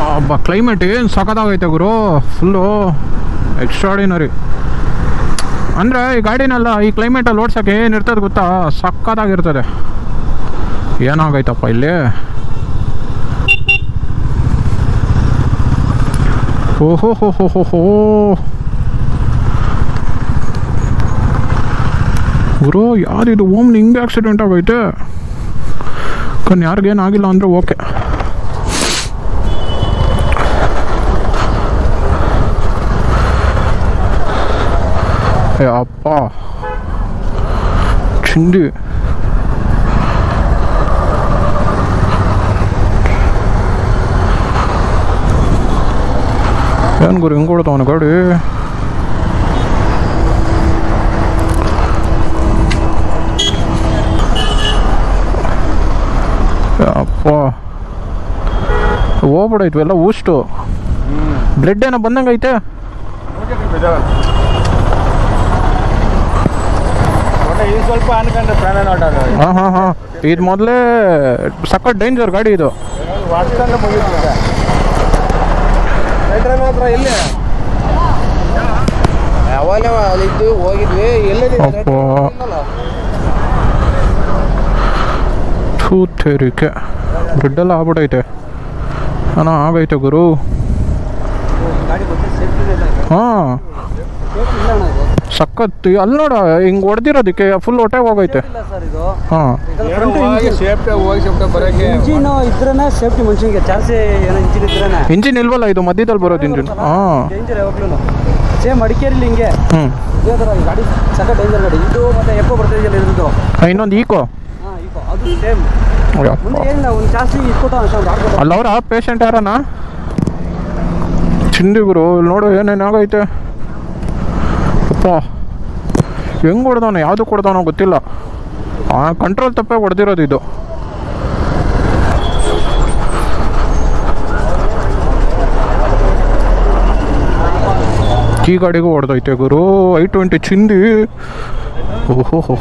ಒಬ್ಬ ಕ್ಲೈಮೇಟ್ ಏನು ಸಖತ್ತಾಗೈತೆ ಗುರು full extraordinary ಅಂದರೆ ಈ ಗಾಡಿನೆಲ್ಲ ಈ ಕ್ಲೈಮೇಟಲ್ಲಿ ಓಡ್ಸೋಕೆ ಏನು ಇರ್ತದೆ ಗೊತ್ತಾ ಸಖತ್ತಾಗಿರ್ತದೆ ಏನಾಗೈತಪ್ಪ ಇಲ್ಲಿ ಓಹೋ ಹೋ ಹೋ ಹೋ ಹೋ ಗುರು ಯಾರಿದು ಓಮ್ನಿ ಹಿಂಗೆ ಆಕ್ಸಿಡೆಂಟ್ ಆಗೈತೆ ಕಣ್ ಯಾರಿಗೇನಾಗಿಲ್ಲ ಅಂದರೆ ಓಕೆ ಏ ಅಪ್ಪ ಚಿಂದಿ ಏನು ಗುರು ಹಿಂಗೆ ಕೊಡ್ತಾವನ ಗಾಡಿ ಏ ಅಪ್ಪ ಹೋಗ್ಬಿಡೈತು ಎಲ್ಲ ಊಷ್ಟು ಬ್ಲಡ್ ಏನೋ ಬಂದಂಗೆ ಐತೆ ಒಟ್ಟು ಇದು ಸ್ವಲ್ಪ ಅನ್ಕೊಂಡ್ರೆ ಪ್ರಾಣ ನೋಡೋದು ಹಾಂ ಹಾಂ ಹಾಂ ಇದು ಮೊದಲೇ ಸಖತ್ ಡೇಂಜರ್ ಗಾಡಿ ಇದು ವರ್ಷದಂದ್ರೆ ಮುಗಿಯುತ್ತೆ ರೈತರ ಮಾತ್ರ ಎಲ್ಲಿ ಯಾವಾಗ ಅಲ್ಲಿದ್ದು ಹೋಗಿದ್ವಿ ಎಲ್ಲಿದೆ ಅಪ್ಪ. ಥೂ ತೇರಿಕೆ ಬ್ಲಡ್ಡೆಲ್ಲ ಆಗ್ಬಿಟ್ಟೈತೆ ಅಣ್ಣ ಆಗೈತೆ ಗುರು ಗಾಡಿ ಗೊತ್ತೇ ಸೇಫ್ಟಿ ಇಲ್ಲ ಹಾಂ ಇಲ್ಲ ಅಣ್ಣ ಇದು ಸಖತ್ ಅಲ್ಲಿ ನೋಡ ಹಿಂಗೆ ಹೊಡೆದಿರೋದಕ್ಕೆ ಫುಲ್ ಹೊಟ್ಟೆ ಹೋಗೈತೆ ಇಲ್ಲ ಸರ್ ಇದು ಹಾಂ ಸೇಫ್ಟಿ ಹೋಗಿ ಸೇಫ್ಟಿ ಬರೋಕೆ ಇಂಜಿನ್ ಇದ್ರೇನೆ ಸೇಫ್ಟಿ ಮನುಷ್ಯನಿಗೆ ಚಾನ್ಸೇ ಏನೋ ಇಂಜಿನ್ ಇದ್ರೇನೆ ಇಂಜಿನ್ ಇಲ್ವಲ್ಲ ಇದು ಮಧ್ಯದಲ್ಲಿ ಬರೋದು ಇಂಜಿನ್ ಹಾಂ ಡೇಂಜರ್ ಯಾವಾಗ್ಲೂ ಸೇಮ್ ಮಡಿಕೇರಿಲಿ ಹಿಂಗೆ ಹ್ಞೂ ಇದೇ ಥರ ಈ ಗಾಡಿ ಸಕ್ಕ ಡೇಂಜರ್ ಗಾಡಿ ಇದು ಮತ್ತೆ ಎಪ್ಪೋ ಬರ್ತಾ ಇದೆಯಲ್ಲ ಇದ್ರದ್ದು ಇನ್ನೊಂದು ಈಕೋ ಹಾಂ ಈಗ ಅದು ಸೇಮ್ ಯಪ್ಪ. ಮುಂದೆ ಏನಿಲ್ಲ ಒಂದು ಜಾಸ್ತಿ ಇಟ್ಕೊಟ್ಟು ಅಷ್ಟೇ ಒಂದು ಆಡ್ಬೋದು ಅಲ್ಲ ಅವರ ಪೇಷಂಟ್ ಯಾರನ ಚಿಂದಿ ಗುರು ಇಲ್ಲಿ ನೋಡು ಏನೇನಾಗೈತೆ ಅಪ್ಪ ಹೆಂಗೆ ಹೊಡೆದವನು ಯಾವುದು ಕೊಡ್ದವನೋ ಗೊತ್ತಿಲ್ಲ ಆ ಕಂಟ್ರೋಲ್ ತಪ್ಪೇ ಹೊಡೆದಿರೋದು ಇದು ಈ ಗಾಡಿಗೂ ಹೊಡೆದೈತೆ ಗುರು ಐ ಟ್ವೆಂಟಿ ಚಿಂದಿ ಓಹೋ ಹೋ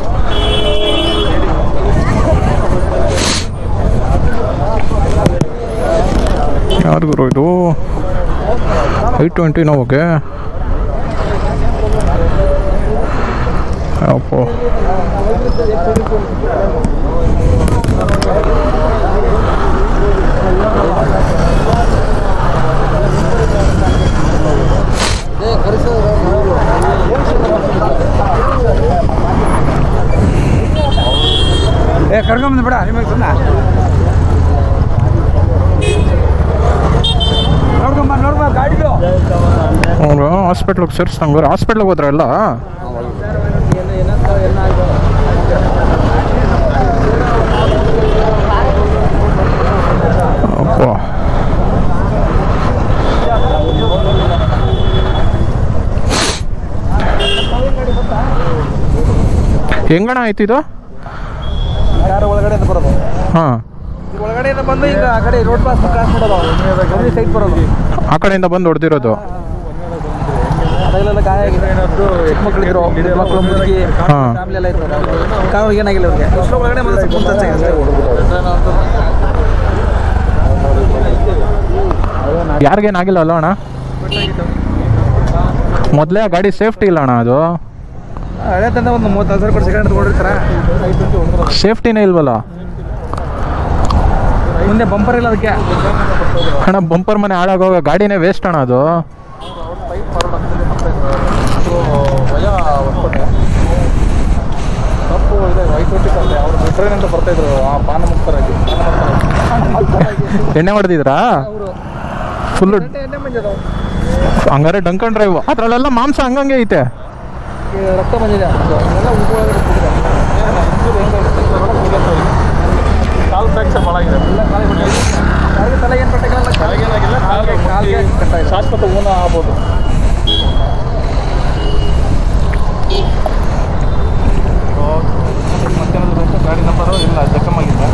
ಯಾರು ಗುರು ಇದು ಐ ಟ್ವೆಂಟಿ ನೋವಿಗೆ ಅಪ್ಪ ಏ ಕರ್ಕೊಂಬಂದು ಬಿಡ ನಿಮಗೆ ಸುಮ್ಮನೆ ನೋಡ್ಕೊಂಬ ನೋಡ್ಬ ಗಾಡಿದು ಅವರು ಹಾಸ್ಪಿಟ್ಲಿಗೆ ಸೇರಿಸ್ದಂಗೆ ಹಾಸ್ಪಿಟ್ಲಿಗೆ ಹೋದ್ರ ಎಲ್ಲ ಅಪ್ಪ ಹೆಂಗಣ ಆಯ್ತಿದು ಯಾರು ಒಳಗಡೆಯಿಂದ ಬರೋದು ಹಾಂ ಈ ಒಳಗಡೆಯಿಂದ ಬಂದು ಈಗ ಆ ಕಡೆ ರೋಡ್ ಪಾಸ್ ಕ್ರಾಸ್ ಮಾಡೋದು ಒಂದೇ ಸೈಡ್ ಬರೋದು ಆ ಕಡೆಯಿಂದ ಬಂದು ಹೊಡೆದಿರೋದು ಅದೆಲ್ಲ ಗಾಯ ಆಗಿದೆ ಚಿಕ್ಕ ಮಕ್ಳು ಇದ್ರು ಮಕ್ಕಳು ಮುದುಕಿ ಹಾಂ ಫ್ಯಾಮಿಲಿ ಎಲ್ಲ ಇದ್ರು ಕಾರ್ ಏನಾಗಿಲ್ಲ ಅವ್ರಿಗೆ ಅಷ್ಟು ಒಳಗಡೆ ಬಂದು ಸ್ವಲ್ಪ ಕುಂತ ಅಷ್ಟೇ ಯಾರಿಗೇನಾಗಿಲ್ಲ ಅಲ್ಲ ಅಣ್ಣ ಮೊದಲೇ ಆ ಗಾಡಿ ಸೇಫ್ಟಿ ಇಲ್ಲ ಅಣ್ಣ ಅದು ಹಳೆ ತಂದ ಒಂದು ಮೂವತ್ತು ಸಾವಿರ ಕೊಟ್ಟು ಸೆಕೆಂಡ್ ತಗೊಂಡಿರ್ತಾರ ಸೇಫ್ಟಿನೇ ಇಲ್ವಲ್ಲ ಮುಂದೆ ಬಂಪರ್ ಇಲ್ಲ ಅದಕ್ಕೆ ಅಣ್ಣ ಬಂಪರ್ ಮನೆ ಹಾಳಾಗೋಗ ಗಾಡಿನೇ ವೇಸ್ಟ್ ಅಣ್ಣ ಅದು ತಪ್ಪು ಇದೆ ವೈಕೋಟಿ ತಂದೆ ಅವರು ಬಿಟ್ರೇನ್ ಅಂತ ಬರ್ತಾ ಇದ್ರು ಆ ಪಾನ ಮುಕ್ತರಾಗಿ ಎಣ್ಣೆ ಹೊಡೆದಿದ್ರಾ ಅವರು ಫುಲ್ಲು ಎಣ್ಣೆ ಮಂಜದು ಹಂಗಾರೆ ಡಂಕನ್ ಡ್ರೈವ್ ಅದ್ರಲ್ಲೆಲ್ಲ ಮಾಂಸ ಹಂಗಂಗೆ ಐತೆ ರಕ್ತ ಬಂದಿದೆ ಎಲ್ಲ ಉಗುಳೊಳಗಡೆ ಬಿಟ್ಟಿದೆ. ಕಾಲ್ ಫ್ರಾಕ್ಚರ್ ಮಾಡಾಗಿದೆ ಎಲ್ಲ ಕಾಲಿಗೆ ಬಿಟ್ಟಿದೆ. ಯಾರಿಗೂ ತಲೆಗೆ ಏನು ಪೆಟ್ಟಾಗಿಲ್ಲ ಏನಾಗಿಲ್ಲ ಕಾಲ್ಗೆ ಕಾಲ್ಗೆ ಕಟ್ಟಾಗಿದೆ. ಶಾಶ್ವತ ಊನ ಆಗ್ಬೋದು ಮತ್ತೇನಾದ್ರು ಬೇಕಾ ಗಾಡಿ ನಂಬರು ಇಲ್ಲ ಜಖಮಾಗಿದೆ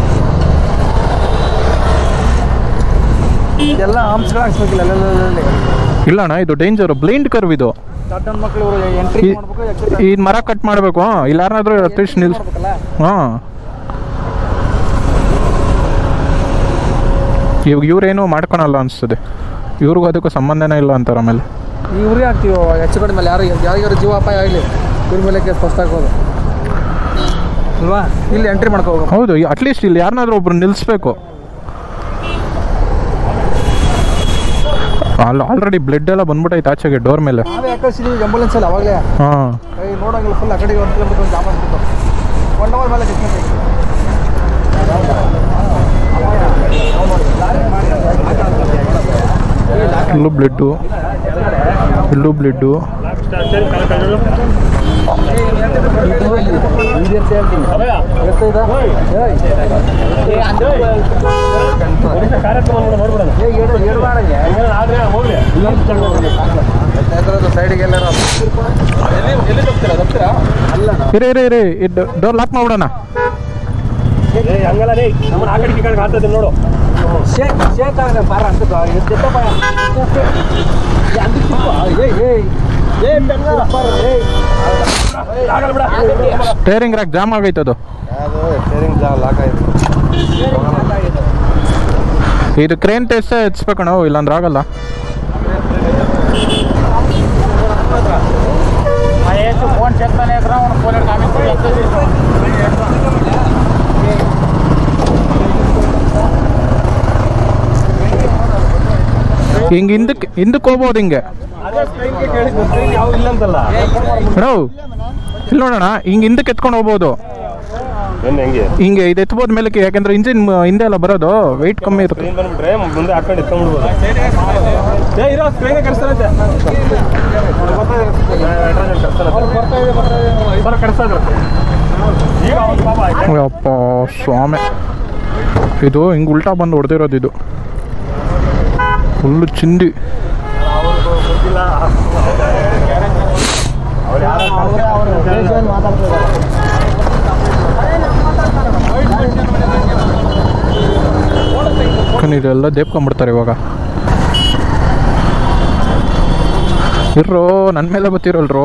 ಇದೆಲ್ಲ ಆರ್ಮ್ಸ್ಗಳು ಹಾಕ್ಸ್ಬೇಕಿಲ್ಲ ಅಲ್ಲೆಲ್ಲ ಇಲ್ಲ ಅಣ್ಣ ಇದು ಡೇಂಜರ್ ಬ್ಲೈಂಡ್ ಕರ್ವ್ ಇದು ಚಾಟನ್ ಮಕ್ಕಳು ಇವರು ಎಂಟ್ರಿ ಈ- ಮಾಡ್ಬೇಕು exit ಈ ಮರ ಕಟ್ ಮಾಡಬೇಕು ಇಲ್ಲ ಯಾರನ್ನಾದ್ರೂ ಅಟ್ಲೀಸ್ಟ್ ನಿಲ್ಸ್ ಮಾಡ್ಬೇಕಲ್ಲ ಹಾಂ ಇವಾಗ ಇವ್ರೇನು ಮಾಡ್ಕೊಳಲ್ಲ ಅನಿಸ್ತದೆ ಇವ್ರಿಗೂ ಅದಕ್ಕೂ ಸಂಬಂಧನೇ ಇಲ್ಲ ಅಂತಾರೆ ಆಮೇಲೆ ಈ ಉರಿ ಹಾಕ್ತೀವಿ ಹೆಚ್ಚು ಕಡಿಮೆ ಮೇಲೆ ಯಾರು ಯಾರಿಗಾರು ಜೀವ ಅಪಾಯ ಆಗಲಿ ಇವ್ರ ಮೇಲೆ ಕೇಸ್ ಫಸ್ಟ್ ಹಾಕೋದು ಅಲ್ವಾ ಇಲ್ಲಿ ಎಂಟ್ರಿ ಮಾಡ್ಕೋ ಹೋಗೋ ಹೌದು ಅಟ್ಲೀಸ್ಟ್ ಇಲ್ಲಿ ಯಾರನ್ನಾದ್ರೂ ಒಬ್ರು ನಿಲ್ಲಿಸ್ಬೇಕು ಅಲ್ಲಿ ಆಲ್ರೆಡಿ ಬ್ಲಡ್ ಎಲ್ಲ ಬಂದ್ಬಿಟ್ಟೈತೆ ಆಚೆಗೆ ಡೋರ್ ಮೇಲೆ ನಾವೇ ಯಾಕಳಿಸಿದೀವಿ ಆಂಬುಲೆನ್ಸ್ ಅಲ್ಲಿ ಅವಾಗಲೇ ಹಾಂ ಕೈ ನೋಡಂಗಿಲ್ಲ ಫುಲ್ ಆ ಕಡೆಗೆ ಒಂದು ಕಿಲೋಮೀಟರ್ ಒಂದು ಜಾಮ ಆಗ್ಬಿಟ್ಟು ಒನ್ ಅವರ್ ಮೇಲೆ ಡಿಸ್ಟೆನ್ಸ್ ಇಲ್ಲೂ ಬ್ಲಡ್ಡು ಇಲ್ಲೂ ಬ್ಲಡ್ಡು ಸೈಡಿಗೆ ಎಲ್ಲಾರು ಎಲ್ಲಿ ಎಲ್ಲಿ ತಪ್ತೀರಾ ತಪ್ತೀರಾ ಅಲ್ಲ ಇರೇ ಇರೇ ಇರೇ ಡೋರ್ ಲಾಕ್ ಮಾಡ್ಬಿಡೋಣ ಹಂಗಲ್ಲ ರೀ ನಮ್ಮನ್ನ ಆ ಕಡೆಗೆ ಈ ಕಡೆಗೆ ಆಗ್ತದೆ ನೋಡು ಶೇಕ್ ಶೇಕ್ ಆಗದೆ ಬಾರ ಅಂತ ಎತ್ತ ಬಾಯ ಆಗಲ್ಲ ಬಿಡ ಸ್ಟೇರಿಂಗ್ ರ್ಯಾಕ್ ಜಾಮ್ ಆಗೈತೆ ಅದು ಅದು ಸ್ಟೇರಿಂಗ್ ಜಾಗ ಲಾಕ್ ಆಯ್ತು ಇದು ಕ್ರೇನ್ ಟೆಸ್ಟ್ ಎತ್ಸ್ಬೇಕಣ ಇಲ್ಲಾಂದ್ರೆ ಆಗಲ್ಲ ಫೋನ್ ಚೆಕ್ ತಾನೇ ಫೋನ್ ಹಿಂಗೆ ಹಿಂದಕ್ಕೆ ಹಿಂದಕ್ಕೆ ಹೋಗ್ಬೋದು ಹಿಂಗೆ ಅದೇ ಟ್ರೈನ್ಗೆ ಕೇಳಿದ್ದು ಟ್ರೈನ್ ಯಾವ ಇಲ್ಲ ಅಂತಲ್ಲ ಹಲೋ ಇಲ್ಲಿ ನೋಡೋಣ ಹಿಂಗೆ ಹಿಂದಕ್ಕೆ ಎತ್ಕೊಂಡು ಹೋಗ್ಬೋದು ಏನು ಹೆಂಗೆ ಹಿಂಗೆ ಇದು ಎತ್ಬೋದು ಮೇಲಕ್ಕೆ ಯಾಕೆಂದ್ರೆ ಇಂಜಿನ್ ಹಿಂದೆ ಎಲ್ಲ ಬರೋದು ವೆಯ್ಟ್ ಕಮ್ಮಿ ಇರುತ್ತೆ ಟ್ರೈನ್ ಬಂದ್ಬಿಟ್ರೆ ಮುಂದೆ ಹಾಕೊಂಡು ಎತ್ಕೊಂಡ್ಬಿಡ್ಬೋದು ಏ ಇರೋ ಟ್ರೈನೇ ಕಳಿಸ್ತಾರಂತೆ ಬರ ಕಳಿಸ್ತಾ ಇದ್ರು ಈಗ ಅವ್ನು ಪಾಪ ಅಪ್ಪ ಸ್ವಾಮಿ ಇದು ಹಿಂಗೆ ಉಲ್ಟಾ ಬಂದು ಹೊಡೆದಿರೋದು ಇದು ಫುಲ್ಲು ಚಿಂದಿ ಅವ್ರಿಗೂ ಗೊತ್ತಿಲ್ಲ ಅವ್ರು ಯಾರು ಯಾಕಂದ್ರೆ ಇದೆಲ್ಲ ದೇಪ್ಕೊಂಬಿಡ್ತಾರೆ ಇವಾಗ ಇರ್ರೋ ನನ್ನ ಮೇಲೆ ಬತ್ತಿರಲ್ರೋ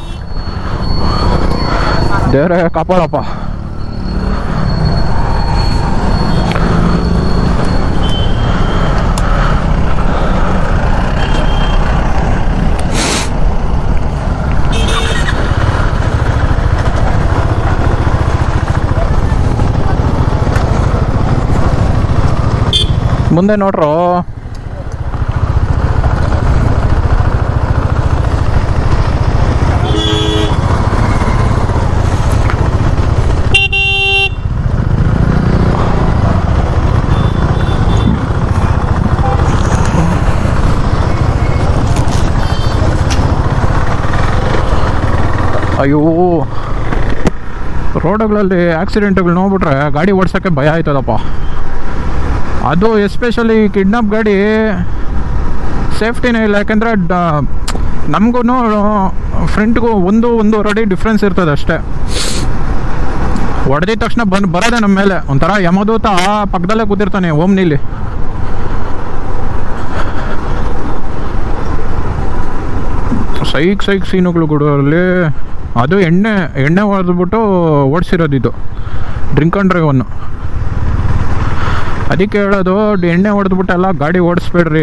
ದೇವ್ರೆ ಕಾಪಾಡಪ್ಪ ಮುಂದೆ ನೋಡ್ರೋ ಅಯ್ಯೋ ರೋಡ್ಗಳಲ್ಲಿ ಆಕ್ಸಿಡೆಂಟ್ಗಳು ನೋಡ್ಬಿಟ್ರೆ ಗಾಡಿ ಓಡ್ಸೋಕ್ಕೆ ಭಯ ಆಯ್ತದಪ್ಪ ಅದು ಎಸ್ಪೆಷಲಿ ಕಿಡ್ನಾಪ್ ಗಾಡಿ ಸೇಫ್ಟಿನೇ ಇಲ್ಲ ಯಾಕೆಂದರೆ ನಮಗೂ ಫ್ರಂಟ್ಗೂ ಒಂದು ಒಂದೂವರೆ ಅಡಿ ಡಿಫ್ರೆನ್ಸ್ ಇರ್ತದೆ ಅಷ್ಟೇ ಹೊಡೆದಿದ ತಕ್ಷಣ ಬಂದು ಬರೋದೆ ನಮ್ಮ ಮೇಲೆ ಒಂಥರ ಯಮದೂತ ಪಕ್ಕದಲ್ಲೇ ಕೂತಿರ್ತಾನೆ ಓಮ್ನಿಲಿ ಸೈಕ್ ಸೈಕ್ ಸೀನುಗಳು ಗುಡಲ್ಲಿ ಅದು ಎಣ್ಣೆ ಎಣ್ಣೆ ಹೊಡೆದ್ಬಿಟ್ಟು ಓಡಿಸಿರೋದು ಇದು ಡ್ರಿಂಕ್ ಆ್ಯಂಡ್ ಡ್ರೈವ್ ಅನ್ನು ಅದಕ್ಕೆ ಹೇಳೋದು ಡ್- ಎಣ್ಣೆ ಹೊಡೆದ್ಬಿಟ್ಟೆಲ್ಲ ಗಾಡಿ ಓಡಿಸ್ಬೇಡ್ರಿ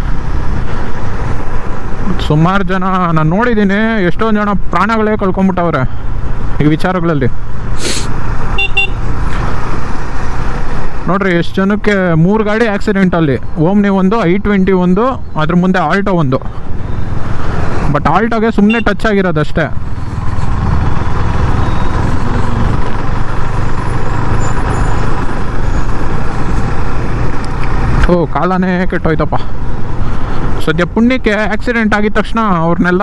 ಸುಮಾರು ಜನ ನಾನು ನೋಡಿದ್ದೀನಿ ಎಷ್ಟೊಂದು ಜನ ಪ್ರಾಣಗಳೇ ಕಳ್ಕೊಂಬಿಟ್ಟವ್ರೆ ಈ ವಿಚಾರಗಳಲ್ಲಿ ನೋಡ್ರಿ ಎಷ್ಟು ಜನಕ್ಕೆ ಮೂರು ಗಾಡಿ ಆಕ್ಸಿಡೆಂಟ್ ಅಲ್ಲಿ ಓಮ್ನಿ ಒಂದು ಐ ಟ್ವೆಂಟಿ ಒಂದು ಅದ್ರ ಮುಂದೆ ಆಲ್ಟೋ ಒಂದು ಬಟ್ ಆಲ್ಟೋಗೆ ಸುಮ್ಮನೆ ಟಚ್ ಆಗಿರೋದಷ್ಟೇ ಓ ಕಾಲನೇ ಕೆಟ್ಟೋಯ್ತಪ್ಪ ಸದ್ಯ ಪುಣ್ಯಕ್ಕೆ ಆಕ್ಸಿಡೆಂಟ್ ಆಗಿದ ತಕ್ಷಣ ಅವ್ರನ್ನೆಲ್ಲ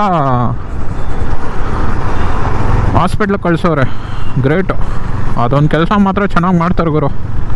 ಹಾಸ್ಪಿಟ್ಲಿಗೆ ಕಳ್ಸೋರೆ ಗ್ರೇಟ್ ಅದೊಂದು ಕೆಲಸ ಮಾತ್ರ ಚೆನ್ನಾಗಿ ಮಾಡ್ತಾರೆ ಗುರು